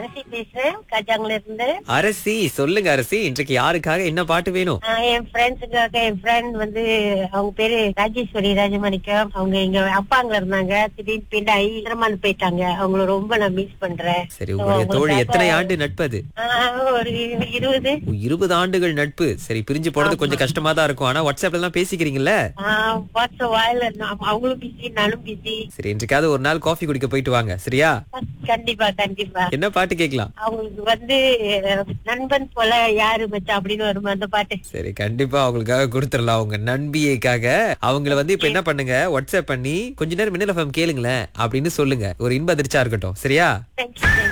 அரசி பேசுறேன் கஜாங்ல இருந்து அரசி சொல்லுங்க அரசி இன்றைக்கு யாருக்காக என்ன பாட்டு வேணும் ஆஹ் என் ஃப்ரெண்ட்ஸுக்காக என் ஃப்ரெண்ட் வந்து அவங்க பேரு ராஜேஸ்வரி ராஜமாணிக்கம் அவங்க இங்க அப்பாங்க இருந்தாங்க திடீர்னு பின்னாடி திருமணம் போயிட்டாங்க அவங்கள ரொம்ப நான் மிஸ் பண்றேன் சரி உங்களுடைய So, தோழி உங்களுக்காக- எத்தனை ஆண்டு நட்பது ஆஹ் ஒரு இருபது ஓ, இருபது ஆண்டுகள் நட்பு சரி பிரிஞ்சு போறது கொஞ்சம் கஷ்டமா தான் இருக்கும் ஆனா வாட்ஸ்அப்ல எல்லாம் பேசிக்கிறீங்கல்ல வாட்ஸ்அப் வாயில அவங்களும் பிஸி நானும் பிஸி சரி இன்றைக்காவது ஒரு நாள் காஃபி குடிக்க போயிட்டு வாங்க சரியா கண்டிப்பா கண்டிப்பா என்ன பாட்டு கேட்கலாம் அவங்களுக்கு வந்து அஹ், நண்பன் போல யாரு மச்சான் அப்படின்னு வருமா அந்த பாட்டு சரி கண்டிப்பா அவங்களுக்காக கொடுத்துடலாம் அவங்க நண்பியைக்காக அவங்கள வந்து இப்ப என்ன பண்ணுங்க வாட்ஸ்அப் பண்ணி கொஞ்ச நேரம் மின்னல் எஃப்எம் கேளுங்களேன் அப்படின்னு சொல்லுங்க ஒரு இன்ப அதிர்ச்சியா இருக்கட்டும் சரியா தேங்க்யூ